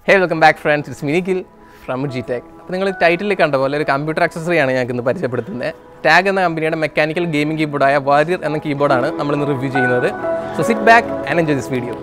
hey welcome back friends it's മിനിക്കിൽ from G tech അപ്പോൾ നിങ്ങൾ ടൈറ്റിൽ കണ്ട പോലെ ഒരു കമ്പ്യൂട്ടർ ആക്സസറിയാണ് ഞങ്ങൾക്ക് ഇന്ന് പരിചയപ്പെടുത്തുന്നത് ടാഗ് എന്ന കമ്പനിയുടെ മെക്കാനിക്കൽ ഗെയിമിംഗ് കീബോർഡായ വാരിയർ എന്ന കീബോർഡാണ് നമ്മൾ ഇന്ന് റിവ്യൂ ചെയ്യുന്നത് so sit back and enjoy this video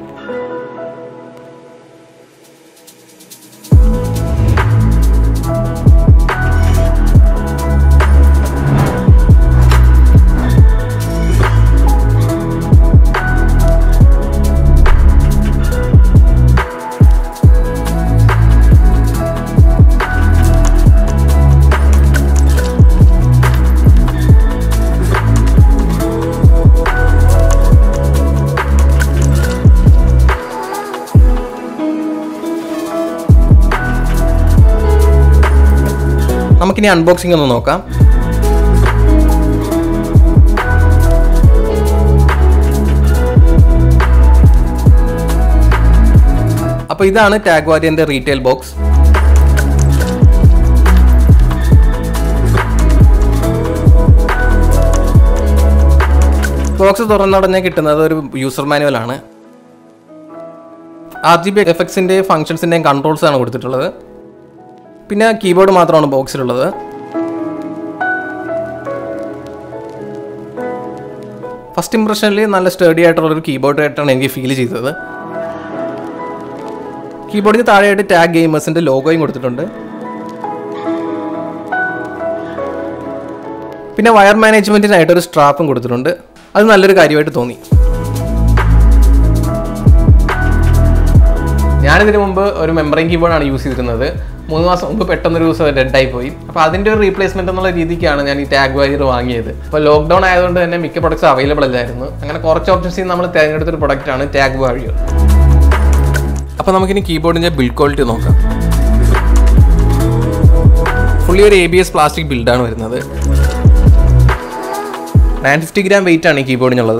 നമുക്കിനി അൺബോക്സിംഗ് ഒന്ന് നോക്കാം അപ്പോൾ ഇതാണ് ടാഗ് വാരിയൻ്റെ റീറ്റെയിൽ ബോക്സ് ബോക്സ് തുറന്ന ഉടനെ കിട്ടുന്നത് ഒരു യൂസർ മാനുവൽ ആണ് ആർ ജി ബി എഫക്ട്സിൻ്റെ ഫങ്ഷൻസിൻ്റെയും കൺട്രോൾസ് ആണ് കൊടുത്തിട്ടുള്ളത് പിന്നെ കീബോർഡ് മാത്രമാണ് ബോക്സിലുള്ളത് ഫസ്റ്റ് ഇംപ്രഷനിൽ നല്ല സ്റ്റഡി ആയിട്ടുള്ളൊരു കീബോർഡ് ആയിട്ടാണ് എനിക്ക് ഫീൽ ചെയ്തത് കീബോർഡിന് താഴെയായിട്ട് ടാഗ് ഗെയിമേഴ്സിൻ്റെ ലോഗോയും കൊടുത്തിട്ടുണ്ട് പിന്നെ വയർ മാനേജ്മെൻറ്റിനായിട്ട് ഒരു സ്ട്രാപ്പും കൊടുത്തിട്ടുണ്ട് അത് നല്ലൊരു കാര്യമായിട്ട് തോന്നി ഞാനിതിനു മുമ്പ് ഒരു മെമ്പറിംഗ് കീബോർഡാണ് യൂസ് ചെയ്തിരുന്നത് മൂന്ന് മാസം മുമ്പ് പെട്ടെന്നൊരു ദിവസം ഡെഡായി പോയി അപ്പോൾ അതിൻ്റെ ഒരു റീപ്ലേസ്മെന്റ് എന്നുള്ള രീതിക്കാണ് ഞാൻ ഈ ടാഗ് വാരിയർ വാങ്ങിയത് അപ്പോൾ ലോക്ക്ഡൗൺ ആയതുകൊണ്ട് തന്നെ മിക്ക പ്രൊഡക്ട്സ് അവൈലബിൾ അല്ലായിരുന്നു അങ്ങനെ കുറച്ച് ഓപ്ഷൻസിൽ നമ്മൾ തിരഞ്ഞെടുത്തൊരു പ്രൊഡക്റ്റാണ് ടാഗ് വാരിയർ അപ്പോൾ നമുക്കിനി കീബോർഡിൻ്റെ ബിൽഡ് ക്വാളിറ്റി നോക്കാം ഫുള്ളി ഒരു എ ബി എസ് പ്ലാസ്റ്റിക് ബിൽഡാണ് വരുന്നത് നയൻ ഫിഫ്റ്റി ഗ്രാം വെയിറ്റ് ആണ് ഈ കീബോർഡിനുള്ളത്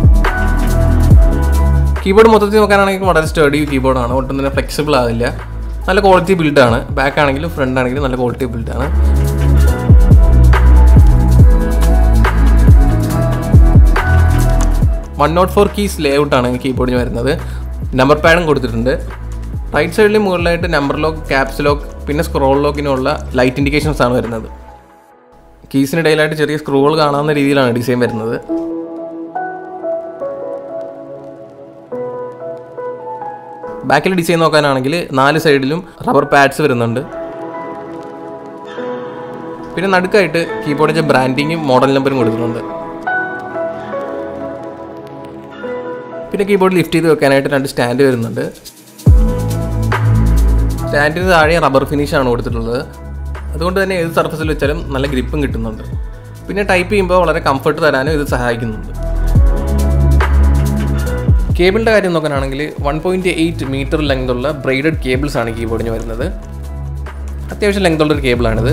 കീബോർഡ് മൊത്തത്തിൽ നോക്കാനാണെങ്കിൽ വളരെ സ്റ്റഡി കീബോർഡാണ് ഒട്ടും തന്നെ ഫ്ലെക്സിബിൾ ആവില്ല നല്ല ക്വാളിറ്റി ബിൽഡാണ് ബാക്ക് ആണെങ്കിലും ഫ്രണ്ട് ആണെങ്കിലും നല്ല ക്വാളിറ്റി ബിൽഡാണ് വൺ നോട്ട് ഫോർ കീസ് ലേ ഔട്ടാണ് ഈ കീബോർഡിന് വരുന്നത് നമ്പർ പാഡും കൊടുത്തിട്ടുണ്ട് റൈറ്റ് സൈഡിൽ മുകളിലായിട്ട് നമ്പർ ലോക്ക് ക്യാപ്സ് ലോക്ക് പിന്നെ സ്ക്രോൾ ലോക്കിനുള്ള ലൈറ്റ് ഇൻഡിക്കേഷൻസ് ആണ് വരുന്നത് കീസിനിടയിലായിട്ട് ചെറിയ സ്ക്രൂകൾ കാണാവുന്ന രീതിയിലാണ് ഡിസൈൻ വരുന്നത് ബാക്കിൽ ഡിസൈൻ നോക്കാനാണെങ്കിൽ നാല് സൈഡിലും റബ്ബർ പാഡ്സ് വരുന്നുണ്ട് പിന്നെ നടുക്കായിട്ട് കീബോർഡിൻ്റെ ബ്രാൻഡിങ്ങും മോഡൽ നമ്പറും കൊടുത്തിട്ടുണ്ട് പിന്നെ കീബോർഡ് ലിഫ്റ്റ് ചെയ്ത് വെക്കാനായിട്ട് രണ്ട് സ്റ്റാൻഡ് വരുന്നുണ്ട് സ്റ്റാൻഡിന് താഴെ റബ്ബർ ഫിനിഷാണ് കൊടുത്തിട്ടുള്ളത് അതുകൊണ്ട് തന്നെ ഏത് സർഫസിൽ വെച്ചാലും നല്ല ഗ്രിപ്പും കിട്ടുന്നുണ്ട് പിന്നെ ടൈപ്പ് ചെയ്യുമ്പോൾ വളരെ കംഫർട്ട് തരാനും ഇത് സഹായിക്കുന്നുണ്ട് കേബിളിൻ്റെ കാര്യം നോക്കാനാണെങ്കിൽ one point eight meter length ഉള്ള ബ്രൈഡഡ് കേബിൾസ് ആണ് കീബോർഡിന് വരുന്നത് അത്യാവശ്യം ലെങ്ത് ഉള്ളൊരു കേബിളാണിത്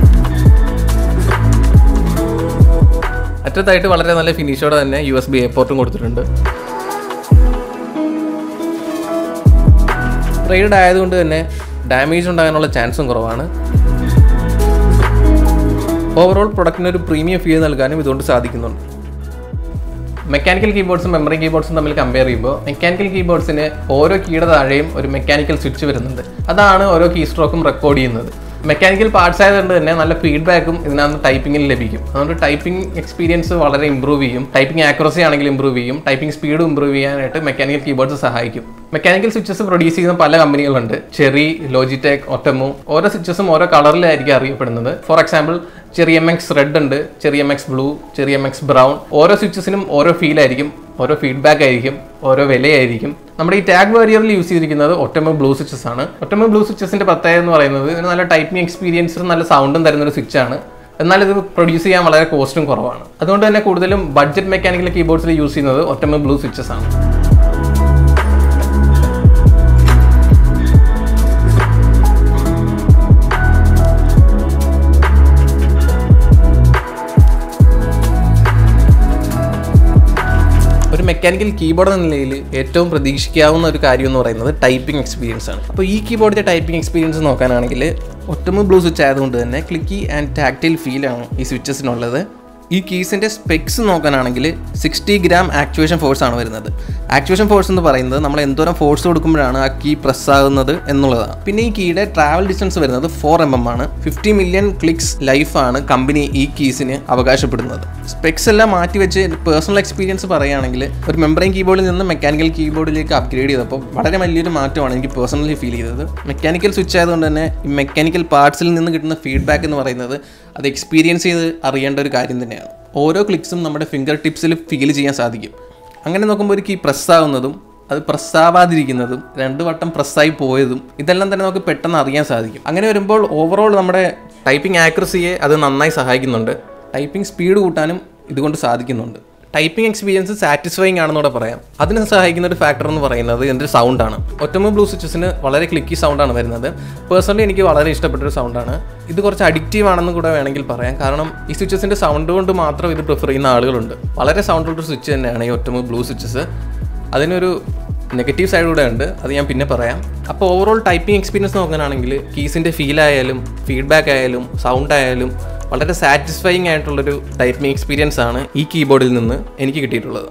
അറ്റത്തായിട്ട് വളരെ നല്ല ഫിനിഷോടെ തന്നെ യു എസ് ബി എയർപോർട്ടും കൊടുത്തിട്ടുണ്ട് ബ്രൈഡഡ് ആയതുകൊണ്ട് തന്നെ ഡാമേജ് ഉണ്ടാകാനുള്ള ചാൻസും കുറവാണ് ഓവറോൾ പ്രൊഡക്റ്റിന് ഒരു പ്രീമിയം ഫീൽ നൽകാനും ഇതുകൊണ്ട് സാധിക്കുന്നുണ്ട് മെക്കാനിക്കൽ കീബോർഡ്സും മെമ്മറി കീബോർഡ്സും തമ്മിൽ കമ്പയർ ചെയ്യുമ്പോൾ മെക്കാനിക്കൽ കീബോർഡ്സിന് ഓരോ കീയുടെ താഴെയും ഒരു മെക്കാനിക്കൽ സ്വിച്ച് വരുന്നുണ്ട് അതാണ് ഓരോ കീ സ്ട്രോക്കും റെക്കോർഡ് ചെയ്യുന്നത് മെക്കാനിക്കൽ പാർട്സ് ആയതുകൊണ്ട് തന്നെ നല്ല ഫീഡ്ബാക്കും ഇതിനകത്ത് ടൈപ്പിങ്ങിൽ ലഭിക്കും അതുകൊണ്ട് ടൈപ്പിംഗ് എക്സ്പീരിയൻസ് വളരെ ഇമ്പ്രൂവ് ചെയ്യും ടൈപ്പിംഗ് ആക്യുറസി ആണെങ്കിൽ ഇമ്പ്രൂവ് ചെയ്യും ടൈപ്പിംഗ് സ്പീഡ് ഇമ്പ്രൂവ് ചെയ്യാനായിട്ട് മെക്കാനിക്കൽ കീബോർഡ്സ് സഹായിക്കും മെക്കാനിക്കൽ സ്വിച്ചസ് പ്രൊഡ്യൂസ് ചെയ്യുന്ന പല കമ്പനികളുണ്ട് ചെറി ലോജിടെക് ഒറ്റമു ഓരോ സ്വിച്ചസും ഓരോ കളറിലായിരിക്കും അറിയപ്പെടുന്നത് for example Cherry M X red ഉണ്ട് Cherry M X blue Cherry M X brown ഓരോ സ്വിച്ചസിനും ഓരോ ഫീൽ ആയിരിക്കും ഓരോ ഫീഡ്ബാക്ക് ആയിരിക്കും ഓരോ വിലയായിരിക്കും നമ്മുടെ ഈ ടാഗ് വാരിയറിൽ യൂസ് ചെയ്തിരിക്കുന്നത് ഒറ്റമ ബ്ലൂ സ്വിച്ചസ് ആണ് ഒറ്റമ ബ്ലൂ സ്വിച്ചസിന്റെ പ്രത്യേകത എന്ന് പറയുന്നത് ഇതിന് നല്ല ടൈപ്പിംഗ് എക്സ്പീരിയൻസും നല്ല സൗണ്ടും തരുന്ന ഒരു സ്വിച്ചാണ് എന്നാൽ ഇത് പ്രൊഡ്യൂസ് ചെയ്യാൻ വളരെ കോസ്റ്റും കുറവാണ് അതുകൊണ്ട് തന്നെ കൂടുതലും ബഡ്ജറ്റ് മെക്കാനിക്കൽ കീബോർഡ്സിൽ യൂസ് ചെയ്യുന്നത് ഒറ്റമ ബ്ലൂ സ്വിച്ചസ് ആണ് ഒരു മെക്കാനിക്കൽ കീബോർഡ് എന്ന നിലയിൽ ഏറ്റവും പ്രതീക്ഷിക്കാവുന്ന ഒരു കാര്യം എന്ന് പറയുന്നത് ടൈപ്പിംഗ് എക്സ്പീരിയൻസ് ആണ് അപ്പോൾ ഈ കീബോർഡിൻ്റെ ടൈപ്പിംഗ് എക്സ്പീരിയൻസ് നോക്കാനാണെങ്കിൽ ഒറ്റമ ബ്ലൂ സ്വിച്ച് ആയതുകൊണ്ട് തന്നെ ക്ലിക്കി ആൻഡ് ടാക്റ്റൈൽ ഫീലാണ് ഈ സ്വിച്ചസിനുള്ളത് ഈ കീസിൻ്റെ സ്പെക്സ് നോക്കാനാണെങ്കിൽ സിക്സ്റ്റി ഗ്രാം ആക്ച്വേഷൻ ഫോഴ്സ് ആണ് വരുന്നത് ആക്ച്വേഷൻ ഫോഴ്സ് എന്ന് പറയുന്നത് നമ്മൾ എന്തോരം ഫോഴ്സ് കൊടുക്കുമ്പോഴാണ് ആ കീ പ്രസ് ആകുന്നത് എന്നുള്ളതാണ് പിന്നെ ഈ കീയുടെ ട്രാവൽ ഡിസ്റ്റൻസ് വരുന്നത് ഫോർ എം എം ആണ് ഫിഫ്റ്റി മില്യൺ ക്ലിക്സ് ലൈഫാണ് കമ്പനി ഈ കീസിന് അവകാശപ്പെടുന്നത് സ്പെക്സ് എല്ലാം മാറ്റി വെച്ച് പേഴ്സണൽ എക്സ്പീരിയൻസ് പറയുകയാണെങ്കിൽ ഒരു മെമ്പറൈൻ കീബോർഡിൽ നിന്ന് മെക്കാനിക്കൽ കീബോർഡിലേക്ക് അപ്ഗ്രേഡ് ചെയ്തപ്പോൾ വളരെ വലിയൊരു മാറ്റമാണ് എനിക്ക് പേഴ്സണലി ഫീൽ ചെയ്തത് മെക്കാനിക്കൽ സ്വിച്ച് ആയതുകൊണ്ട് തന്നെ ഈ മെക്കാനിക്കൽ പാർട്സിൽ നിന്ന് കിട്ടുന്ന ഫീഡ്ബാക്ക് എന്ന് പറയുന്നത് അത് എക്സ്പീരിയൻസ് ചെയ്ത് അറിയേണ്ട ഒരു കാര്യം തന്നെയാണ് ഓരോ ക്ലിക്സും നമ്മുടെ ഫിംഗർ ടിപ്സിൽ ഫീൽ ചെയ്യാൻ സാധിക്കും അങ്ങനെ നോക്കുമ്പോൾ ഒരു കീ പ്രസ്സാവുന്നതും അത് പ്രസ്സാവാതിരിക്കുന്നതും രണ്ട് വട്ടം പ്രസ്സായി പോയതും ഇതെല്ലാം തന്നെ നമുക്ക് പെട്ടെന്ന് അറിയാൻ സാധിക്കും അങ്ങനെ വരുമ്പോൾ ഓവറോൾ നമ്മുടെ ടൈപ്പിംഗ് ആക്യുറസിയെ അത് നന്നായി സഹായിക്കുന്നുണ്ട് ടൈപ്പിംഗ് സ്പീഡ് കൂട്ടാനും ഇതുകൊണ്ട് സാധിക്കുന്നുണ്ട് ടൈപ്പിംഗ് എക്സ്പീരിയൻസ് സാറ്റിസ്ഫൈങ് ആണെന്നൂടെ പറയാം അതിന് സഹായിക്കുന്ന ഒരു ഫാക്ടർ എന്ന് പറയുന്നത് ഇതിൻ്റെ സൗണ്ടാണ് ഒറ്റമോ ബ്ലൂ സ്വിച്ചസിന് വളരെ ക്ലിക്കി സൗണ്ടാണ് വരുന്നത് പേഴ്സണലി എനിക്ക് വളരെ ഇഷ്ടപ്പെട്ട ഒരു സൗണ്ടാണ് ഇത് കുറച്ച് അഡിക്റ്റീവ് ആണെന്ന് കൂടെ വേണമെങ്കിൽ പറയാം കാരണം ഈ സ്വിച്ചസിൻ്റെ സൗണ്ട് കൊണ്ട് മാത്രം ഇത് പ്രിഫർ ചെയ്യുന്ന ആളുകളുണ്ട് വളരെ സൗണ്ടുള്ള സ്വിച്ച് തന്നെയാണ് ഈ ഒറ്റമോ ബ്ലൂ സ്വിച്ചസ് അതിനൊരു നെഗറ്റീവ് സൈഡ് കൂടെ ഉണ്ട് അത് ഞാൻ പിന്നെ പറയാം അപ്പോൾ ഓവറോൾ ടൈപ്പിംഗ് എക്സ്പീരിയൻസ് നോക്കാനാണെങ്കിൽ കീസിൻ്റെ ഫീൽ ആയാലും ഫീഡ്ബാക്ക് ആയാലും സൗണ്ട് ആയാലും വളരെ സാറ്റിസ്ഫൈങ് ആയിട്ടുള്ളൊരു ടൈപ്പിംഗ് എക്സ്പീരിയൻസ് ആണ് ഈ കീബോർഡിൽ നിന്ന് എനിക്ക് കിട്ടിയിട്ടുള്ളത്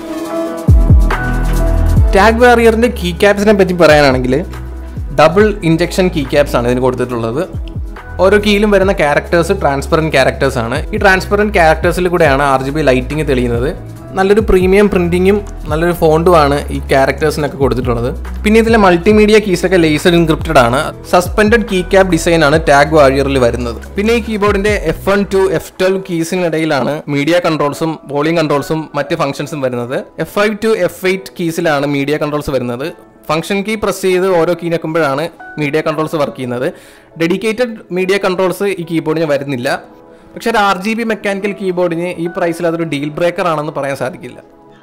ടാഗ് വാറിയറിൻ്റെ കീ ക്യാപ്സിനെ പറ്റി പറയാനാണെങ്കിൽ ഡബിൾ ഇഞ്ചക്ഷൻ കീ ക്യാപ്സ് ആണ് ഇതിന് കൊടുത്തിട്ടുള്ളത് ഓരോ കീയിലും വരുന്ന ക്യാരക്ടേഴ്സ് ട്രാൻസ്പെറൻറ്റ് ക്യാരക്ടേഴ്സ് ആണ് ഈ ട്രാൻസ്പെറൻറ്റ് ക്യാരക്ടേഴ്സിൽ കൂടെയാണ് ആർ ജി ബി ലൈറ്റിംഗ് തെളിയുന്നത് നല്ലൊരു പ്രീമിയം പ്രിന്റിങ്ങും നല്ലൊരു ഫോണ്ടുമാണ് ഈ ക്യാരക്ടേഴ്സിനൊക്കെ കൊടുത്തിട്ടുള്ളത് പിന്നെ ഇതിലെ മൾട്ടിമീഡിയ കീസൊക്കെ ലേസർ ഇൻക്രിപ്റ്റഡ് ആണ് സസ്പെൻഡഡ് കീ ക്യാപ് ഡിസൈൻ ആണ് ടാഗ് വാരിയറിൽ വരുന്നത് പിന്നെ ഈ കീബോർഡിന്റെ F one to F twelve കീസിനിടയിലാണ് മീഡിയ കൺട്രോൾസും വോളിയം കൺട്രോൾസും മറ്റ് ഫംഗ്ഷൻസും വരുന്നത് F five to F eight കീസിലാണ് മീഡിയ കൺട്രോൾസ് വരുന്നത് ഫംഗ്ഷൻ കീ പ്രസ് ചെയ്ത് ഓരോ കീ ഞെക്കുമ്പോഴാണ് മീഡിയ കൺട്രോൾസ് വർക്ക് ചെയ്യുന്നത് ഡെഡിക്കേറ്റഡ് മീഡിയ കൺട്രോൾസ് ഈ കീബോർഡിന് വരുന്നില്ല പക്ഷേ ഒരു ആർ ജി ബി മെക്കാനിക്കൽ കീബോർഡിന് ഈ പ്രൈസിൽ അതൊരു ഡീൽ ബ്രേക്കർ ആണെന്ന് പറയാൻ സാധിക്കില്ല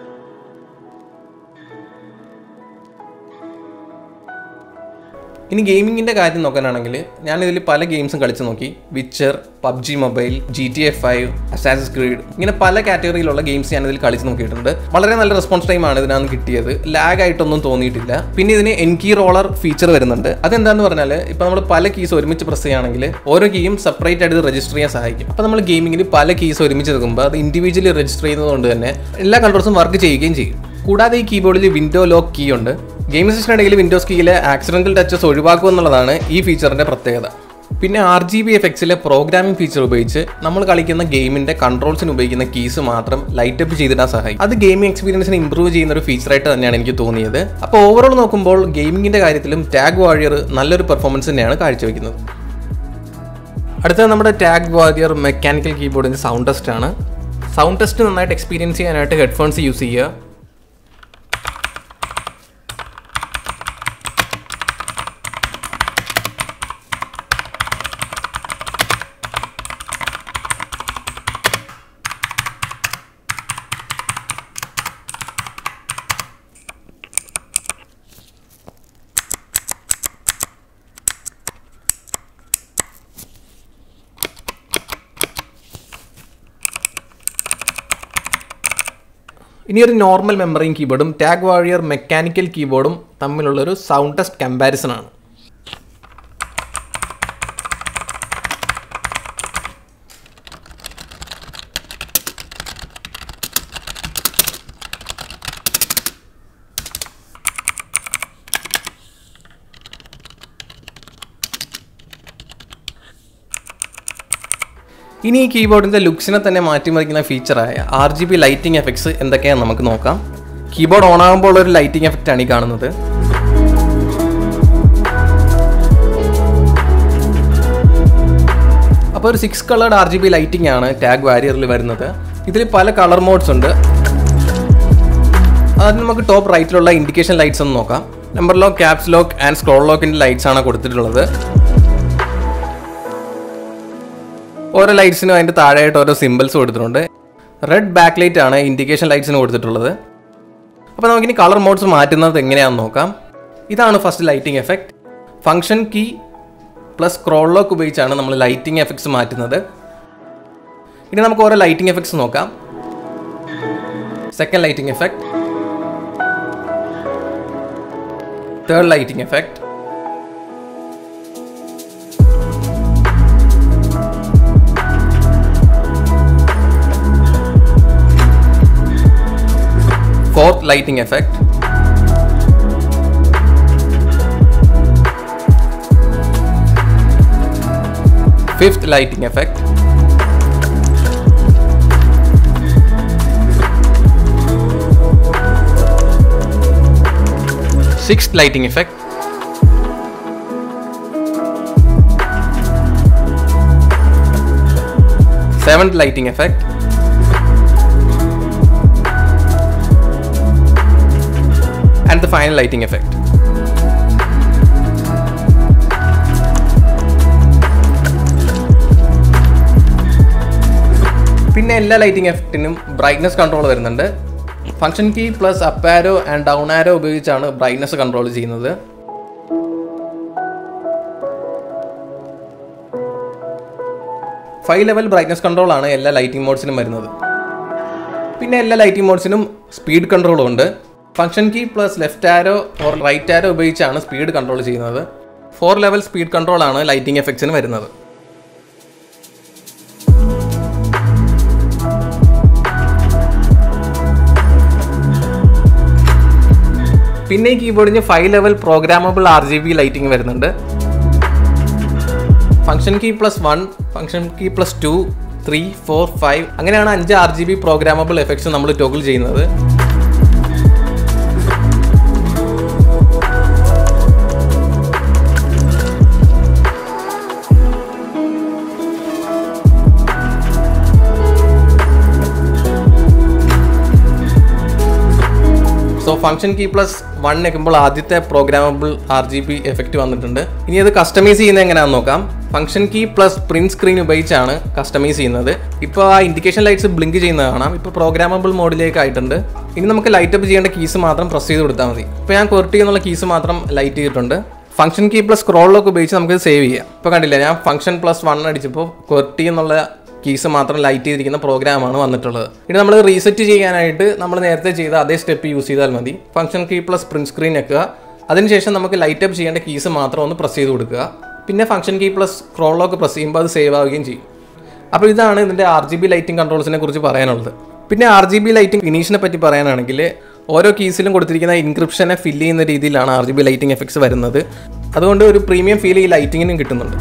ഇനി ഗെയിമിങ്ങിൻ്റെ കാര്യം നോക്കാനാണെങ്കിൽ ഞാൻ ഇതിൽ പല ഗെയിംസും കളിച്ചു നോക്കി Witcher PUBG mobile G T F five അസാസസ് ക്രീഡ് ഇങ്ങനെ പല കാറ്റഗറിയിലുള്ള ഗെയിംസ് ഞാൻ ഇതിൽ കളിച്ച് നോക്കിയിട്ടുണ്ട് വളരെ നല്ല റെസ്പോൺസ് ടൈമാണ് ഇതിനകത്ത് കിട്ടിയത് ലാഗ് ആയിട്ടൊന്നും തോന്നിയിട്ടില്ല പിന്നെ ഇതിന് എൻ കീ റോളർ ഫീച്ചർ വരുന്നുണ്ട് അതെന്താന്ന് പറഞ്ഞാൽ ഇപ്പോൾ നമ്മൾ പല കീസ് ഒരുമിച്ച് പ്രസ് ചെയ്യുകയാണെങ്കിൽ ഓരോ കീയും സെപ്പറേറ്റ് ആയിട്ട് രജിസ്റ്റർ ചെയ്യാൻ സഹായിക്കും അപ്പോൾ നമ്മൾ ഗെയിമിങ്ങിൽ പല കീസ് ഒരുമിച്ച് എടുക്കുമ്പോൾ അത് ഇൻഡിവിജ്വലി രജിസ്റ്റർ ചെയ്യുന്നതുകൊണ്ട് തന്നെ എല്ലാ കൺട്രോൾസും വർക്ക് ചെയ്യുകയും ചെയ്യും കൂടാതെ ഈ കീബോർഡിൽ വിൻഡോ ലോക്ക് കീ ഉണ്ട് ഗെയിം സെഷനിടയിൽ വിൻഡോസ് കീയിലെ ആക്സിഡന്റൽ ടച്ചസ് ഒഴിവാക്കുക എന്നുള്ളതാണ് ഈ ഫീച്ചറിന്റെ പ്രത്യേകത പിന്നെ ആർ ജി ബി എഫ് എക്സിലെ പ്രോഗ്രാമിംഗ് ഫീച്ചർ ഉപയോഗിച്ച് നമ്മൾ കളിക്കുന്ന ഗെയിമിന്റെ കൺട്രോൾസിന് ഉപയോഗിക്കുന്ന കീസ് മാത്രം ലൈറ്റ് അപ്പ് ചെയ്തിടാൻ സഹായിക്കും അത് ഗെയിമിംഗ് എക്സ്പീരിയൻസിനെ ഇംപ്രൂവ് ചെയ്യുന്ന ഒരു ഫീച്ചറായിട്ട് തന്നെയാണ് എനിക്ക് തോന്നിയത് അപ്പോൾ ഓവറോൾ നോക്കുമ്പോൾ ഗെയിമിങ്ങിന്റെ കാര്യത്തിലും ടാഗ് വാരിയർ നല്ലൊരു പെർഫോമൻസ് തന്നെയാണ് കാഴ്ചവെക്കുന്നത് അടുത്തത് നമ്മുടെ ടാഗ് വാരിയർ മെക്കാനിക്കൽ കീബോർഡിന്റെ സൗണ്ട് ടെസ്റ്റ് ആണ് സൗണ്ട് ടെസ്റ്റ് നന്നായിട്ട് എക്സ്പീരിയൻസ് ചെയ്യാനായിട്ട് ഹെഡ്ഫോൺസ് യൂസ് ചെയ്യുക ഇനി ഒരു നോർമൽ മെമ്മറിയും കീബോർഡും ടാഗ് വാരിയർ മെക്കാനിക്കൽ കീബോർഡും തമ്മിലുള്ളൊരു സൗണ്ട് ടെസ്റ്റ് കമ്പാരിസൺ ആണ് ഇനി ഈ കീബോർഡിൻ്റെ ലുക്സിനെ തന്നെ മാറ്റിമറിക്കുന്ന ഫീച്ചറായ R G B lighting effects എന്തൊക്കെയാണെന്ന് നമുക്ക് നോക്കാം കീബോർഡ് ഓൺ ആകുമ്പോൾ ഒരു ലൈറ്റിംഗ് എഫക്റ്റ് ആണ് ഈ കാണുന്നത് അപ്പോൾ ഒരു six coloured R G B lighting ആണ് ടാഗ് വാരിയറിൽ വരുന്നത് ഇതിൽ പല കളർ മോഡ്സ് ഉണ്ട് ആദ്യം നമുക്ക് ടോപ്പ് റൈറ്റിലുള്ള ഇൻഡിക്കേഷൻ ലൈറ്റ്സ് ഒന്ന് നോക്കാം number lock caps lock and scroll ലോക്കിൻ്റെ ലൈറ്റ്സ് ആണ് കൊടുത്തിട്ടുള്ളത് ഓരോ ലൈറ്റ്സിനും അതിൻ്റെ താഴെയായിട്ട് ഓരോ സിമ്പിൾസ് കൊടുത്തിട്ടുണ്ട് റെഡ് ബാക്ക് ലൈറ്റ് ആണ് ഇൻഡിക്കേഷൻ ലൈറ്റ്സിന് കൊടുത്തിട്ടുള്ളത് അപ്പോൾ നമുക്കിനി കളർ മോഡ്സ് മാറ്റുന്നത് എങ്ങനെയാണെന്ന് നോക്കാം ഇതാണ് first lighting effect function key plus scroll lock ഉപയോഗിച്ചാണ് നമ്മൾ ലൈറ്റിംഗ് എഫക്ട്സ് മാറ്റുന്നത് ഇനി നമുക്ക് ഓരോ ലൈറ്റിംഗ് എഫക്ട്സ് നോക്കാം second lighting effect third lighting effect fourth lighting effect fifth lighting effect sixth lighting effect seventh lighting effect and the final lighting effect പിന്നെ എല്ലാ lighting എഫക്റ്റിനും ബ്രൈറ്റ്നസ് കൺട്രോൾ വരുന്നുണ്ട് function key plus up arrow and down arrow ഉപയോഗിച്ചാണ് brightness control ചെയ്യുന്നത് five level brightness control ആണ് എല്ലാ lighting മോഡ്സിനും വരുന്നത് പിന്നെ എല്ലാ ലൈറ്റിംഗ് മോഡ്സിനും സ്പീഡ് കൺട്രോളും ഉണ്ട് function key plus left arrow or right arrow ഉപയോഗിച്ചാണ് സ്പീഡ് കൺട്രോൾ ചെയ്യുന്നത് ഫോർ ലെവൽ സ്പീഡ് കൺട്രോൾ ആണ് ലൈറ്റിംഗ് എഫക്ട്സിന് വരുന്നത് പിന്നെ ഈ കീബോർഡിന് five level programmable R G B lighting വരുന്നുണ്ട് function key plus one function key plus two three four five അങ്ങനെയാണ് അഞ്ച് R G B programmable effects നമ്മൾ ടോഗിൾ ചെയ്യുന്നത് so function key plus one വെക്കുമ്പോൾ ആദ്യത്തെ programmable R G B effect വന്നിട്ടുണ്ട് ഇനി അത് കസ്റ്റമൈസ് ചെയ്യുന്നത് എങ്ങനെയാണെന്ന് നോക്കാം function key plus print screen ഉപയോഗിച്ചാണ് കസ്റ്റമൈസ് ചെയ്യുന്നത് ഇപ്പോൾ ആ ഇൻഡിക്കേഷൻ ലൈറ്റ്സ് ബ്ലിങ്ക് ചെയ്യുന്നത് കാണാം ഇപ്പോൾ പ്രോഗ്രാമബിൾ മോഡിലേക്ക് ആയിട്ടുണ്ട് ഇനി നമുക്ക് ലൈറ്റ് അപ്പ് ചെയ്യേണ്ട കീസ് മാത്രം പ്രസ് ചെയ്ത് കൊടുത്താൽ മതി ഇപ്പോൾ ഞാൻ ക്വർട്ടി എന്നുള്ള കീസ് മാത്രം ലൈറ്റ് ചെയ്തിട്ടുണ്ട് ഫംഗ്ഷൻ കീ പ്ലസ് സ്ക്രോളിലൊക്കെ ഉപയോഗിച്ച് നമുക്ക് സേവ് ചെയ്യാം ഇപ്പോൾ കണ്ടില്ല ഞാൻ ഫംഗ്ഷൻ പ്ലസ് വൺ അടിച്ചപ്പോൾ ക്വർട്ടി എന്നുള്ള കീസ് മാത്രം ലൈറ്റ് ചെയ്തിരിക്കുന്ന പ്രോഗ്രാമാണ് വന്നിട്ടുള്ളത് ഇനി നമ്മൾ റീസെറ്റ് ചെയ്യാനായിട്ട് നമ്മൾ നേരത്തെ ചെയ്ത അതേ സ്റ്റെപ്പ് യൂസ് ചെയ്താൽ മതി function key plus print screen വെക്കുക അതിനുശേഷം നമുക്ക് ലൈറ്റ് അപ്പ് ചെയ്യേണ്ട കീസ് മാത്രം ഒന്ന് പ്രസ് ചെയ്ത് കൊടുക്കുക പിന്നെ ഫംഗ്ഷൻ കീ പ്ലസ് സ്ക്രോളിലൊക്കെ പ്രസ് ചെയ്യുമ്പോൾ അത് സേവ് ആവുകയും ചെയ്യും അപ്പോൾ ഇതാണ് ഇതിൻ്റെ ആർ ജി ബി ലൈറ്റിംഗ് കൺട്രോൾസിനെ കുറിച്ച് പറയാനുള്ളത് പിന്നെ ആർ ജി ബി ലൈറ്റിംഗ് ഫിനിഷിനെ പറ്റി പറയാനാണെങ്കിൽ ഓരോ കീസിലും കൊടുത്തിരിക്കുന്ന ഇൻക്രിപ്ഷനെ ഫില്ല് ചെയ്യുന്ന രീതിയിലാണ് R G B lighting effects വരുന്നത് അതുകൊണ്ട് ഒരു പ്രീമിയം ഫീൽ ഈ ലൈറ്റിങ്ങിനും കിട്ടുന്നുണ്ട്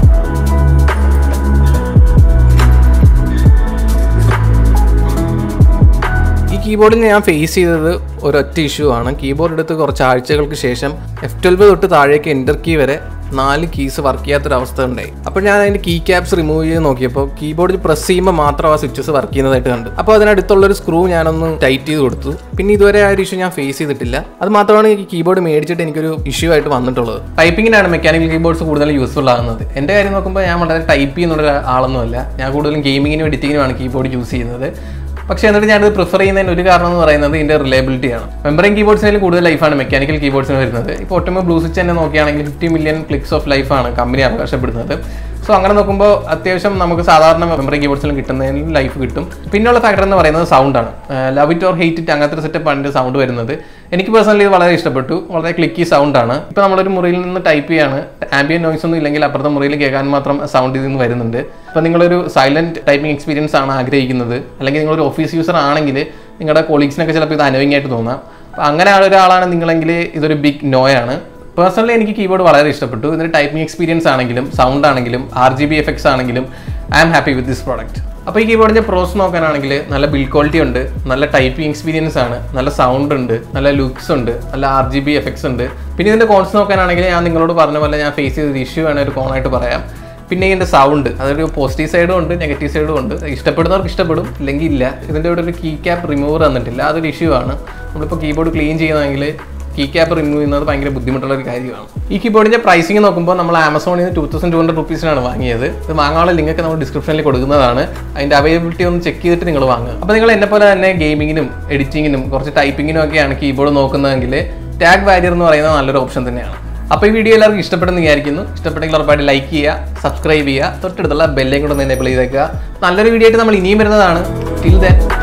ഈ കീബോർഡിൽ ഞാൻ ഫേസ് ചെയ്തത് ഒരൊറ്റ ഇഷ്യൂ ആണ് കീബോർഡ് എടുത്ത് കുറച്ച് ആഴ്ചകൾക്ക് ശേഷം എഫ് ട്വൽവ് തൊട്ട് താഴേക്ക് എൻ്റർ കീ വരെ നാല് കീസ് വർക്ക് ചെയ്യാത്തൊരവസ്ഥ ഉണ്ടായി അപ്പോൾ ഞാൻ അതിൻ്റെ കീ ക്യാപ്സ് റിമൂവ് ചെയ്ത് നോക്കിയപ്പോൾ കീബോർഡിൽ പ്രസ് ചെയ്യുമ്പോൾ മാത്രം ആ സ്വിച്ചസ് വർക്ക് ചെയ്യുന്നതായിട്ട് കണ്ടു അപ്പോൾ അതിനടുത്തുള്ളൊരു സ്ക്രൂ ഞാനൊന്ന് ടൈറ്റ് ചെയ്ത് കൊടുത്തു പിന്നെ ഇതുവരെ ആ ഒരു ഇഷ്യൂ ഞാൻ ഫേസ് ചെയ്തിട്ടില്ല അത് മാത്രമാണ് ഈ കീബോർഡ് മേടിച്ചിട്ട് എനിക്കൊരു ഇഷ്യൂ ആയിട്ട് വന്നിട്ടുള്ളത് ടൈപ്പിങ്ങിനാണ് മെക്കാനിക്കൽ കീബോർഡ്സ് കൂടുതൽ യൂസ്ഫുൾ ആകുന്നത് എൻ്റെ കാര്യം നോക്കുമ്പോൾ ഞാൻ വളരെ ടൈപ്പ് ചെയ്യുന്ന ആളൊന്നുമല്ല ഞാൻ കൂടുതലും ഗെയിമിങ്ങിനും എഡിറ്റിങ്ങിനുമാണ് കീബോർഡ് യൂസ് ചെയ്യുന്നത് പക്ഷേ എന്നിട്ട് ഞാനത് പ്രിഫർ ചെയ്യുന്നതിന് ഒരു കാരണം എന്ന് പറയുന്നത് ഇതിന്റെ റിലയബിലിറ്റി ആണ് മെമ്പറിംഗ് കീബോർഡ്സിന് കൂടുതൽ ലൈഫാണ് മെക്കാനിക്കൽ കീബോർഡ്സിന് വരുന്നത് ഇപ്പോൾ ഒട്ടുമ്പോൾ ബ്ലൂ സ്വിച്ച് തന്നെ നോക്കുകയാണെങ്കിൽ ഫിഫ്റ്റി മില്യൺ ക്ലിക്സ് ഓഫ് ലൈഫാണ് കമ്പനി അവകാശപ്പെടുന്നത് സോ അങ്ങനെ നോക്കുമ്പോൾ അത്യാവശ്യം നമുക്ക് സാധാരണ മെമ്മറി കീബോർഡ്സിലും കിട്ടുന്നതിന് ലൈഫ് കിട്ടും പിന്നെയുള്ള ഫാക്ടർ എന്ന് പറയുന്നത് സൗണ്ടാണ് love it or hate it അങ്ങനത്തെ സെറ്റപ്പ് ആണ് സൗണ്ട് വരുന്നത് എനിക്ക് പേഴ്സണലി ഇത് വളരെ ഇഷ്ടപ്പെട്ടു വളരെ ക്ലിക്കി സൗണ്ടാണ് ഇപ്പോൾ നമ്മളൊരു മുറിയിൽ നിന്ന് ടൈപ്പ് ചെയ്യാണ് ആംബിയൻ നോയ്സ് ഒന്നും ഇല്ലെങ്കിൽ അപ്പുറത്തെ മുറിയിൽ കേൾക്കാൻ മാത്രം സൗണ്ട് ഇതിൽ നിന്ന് വരുന്നുണ്ട് ഇപ്പോൾ നിങ്ങളൊരു സൈലന്റ് ടൈപ്പിംഗ് എക്സ്പീരിയൻസ് ആണ് ആഗ്രഹിക്കുന്നത് അല്ലെങ്കിൽ നിങ്ങളൊരു ഓഫീസ് യൂസർ ആണെങ്കിൽ നിങ്ങളുടെ കൊളീഗ്സിനൊക്കെ ചിലപ്പോൾ ഇത് അനുഭവിങ് ആയിട്ട് തോന്നാം അപ്പോൾ അങ്ങനെ ഒരാളാണ് നിങ്ങളെങ്കിൽ ഇതൊരു ബിഗ് നോയാണ് പേഴ്സണലി എനിക്ക് കീബോർഡ് വളരെ ഇഷ്ടപ്പെട്ടു ഇതിൻ്റെ ടൈപ്പിംഗ് എക്സ്പീരിയൻസ് ആണെങ്കിലും സൗണ്ട് ആണെങ്കിലും ആർ ജി ബി എഫക്ട്സ് ആണെങ്കിലും I am happy with this product അപ്പോൾ ഈ കീബോർഡിൻ്റെ പ്രോസ് നോക്കാനാണെങ്കിൽ നല്ല ബിൽഡ് ക്വാളിറ്റി ഉണ്ട് നല്ല ടൈപ്പിംഗ് എക്സ്പീരിയൻസ് ആണ് നല്ല സൗണ്ട് ഉണ്ട് നല്ല ലുക്സ് ഉണ്ട് നല്ല ആർ ജി ബി എഫക്ട്സ് ഉണ്ട് പിന്നെ ഇതിൻ്റെ കോൺസ് നോക്കാനാണെങ്കിൽ ഞാൻ നിങ്ങളോട് പറഞ്ഞ പോലെ ഞാൻ ഫേസ് ചെയ്ത ഇഷ്യൂ ആണ് ഒരു കോണായിട്ട് പറയാം പിന്നെ ഇതിൻ്റെ സൗണ്ട് അതൊരു പോസിറ്റീവ് സൈഡും ഉണ്ട് നെഗറ്റീവ് സൈഡും ഉണ്ട് ഇഷ്ടപ്പെടുന്നവർക്ക് ഇഷ്ടപ്പെടും ഇല്ലെങ്കിൽ ഇല്ല ഇതിൻ്റെ ഇവിടെ ഒരു കീ ക്യാപ്പ് റിമൂവർ തന്നിട്ടില്ല അതൊരു ഇഷ്യൂ ആണ് നമ്മളിപ്പോൾ കീബോർഡ് ക്ലീൻ ചെയ്യുന്നതെങ്കിൽ കീ ക്യാപ്പ് റിമൂവ് ചെയ്യുന്നത് ഭയങ്കര ബുദ്ധിമുട്ടുള്ള ഒരു കാര്യമാണ് ഈ കീബോർഡിന്റെ പ്രൈസിംഗ് നോക്കുമ്പോൾ നമ്മൾ ആമസോണിൽ നിന്ന് ടൂ തൗസൻഡ് ടു ഹൺഡ്രഡ് റുപ്പീസിനാണ് വാങ്ങിയത് ഇത് വാങ്ങാനുള്ള ലിങ്ക് ഒക്കെ നമ്മൾ ഡിസ്ക്രിപ്ഷനിൽ കൊടുക്കുന്നതാണ് അതിന്റെ അവൈലബിലിറ്റി ഒന്ന് ചെക്ക് ചെയ്തിട്ട് നിങ്ങൾ വാങ്ങുക അപ്പോൾ നിങ്ങൾ എന്നെ പോലെ തന്നെ ഗെയിമിങ്ങിനും എഡിറ്റിങ്ങിനും കുറച്ച് ടൈപ്പിങ്ങിനും ഒക്കെയാണ് കീബോർഡ് നോക്കുന്നതെങ്കിൽ ടാഗ് വാരിയർ എന്ന് പറയുന്നത് നല്ലൊരു ഓപ്ഷൻ തന്നെയാണ് അപ്പോൾ ഈ വീഡിയോ എല്ലാവർക്കും ഇഷ്ടപ്പെടുന്ന വിചാരിക്കുന്നു ഇഷ്ടപ്പെട്ടെങ്കിൽ ഉറപ്പായിട്ട് ലൈക്ക് ചെയ്യുക സബ്സ്ക്രൈബ് ചെയ്യുക തൊട്ടടുത്തുള്ള ബെല്ലേയും കൂടെ ഒന്ന് എനേബിൾ ചെയ്തേക്കുക നല്ലൊരു വീഡിയോ ആയിട്ട് നമ്മൾ ഇനിയും വരുന്നതാണ് ടിൽ ദെൻ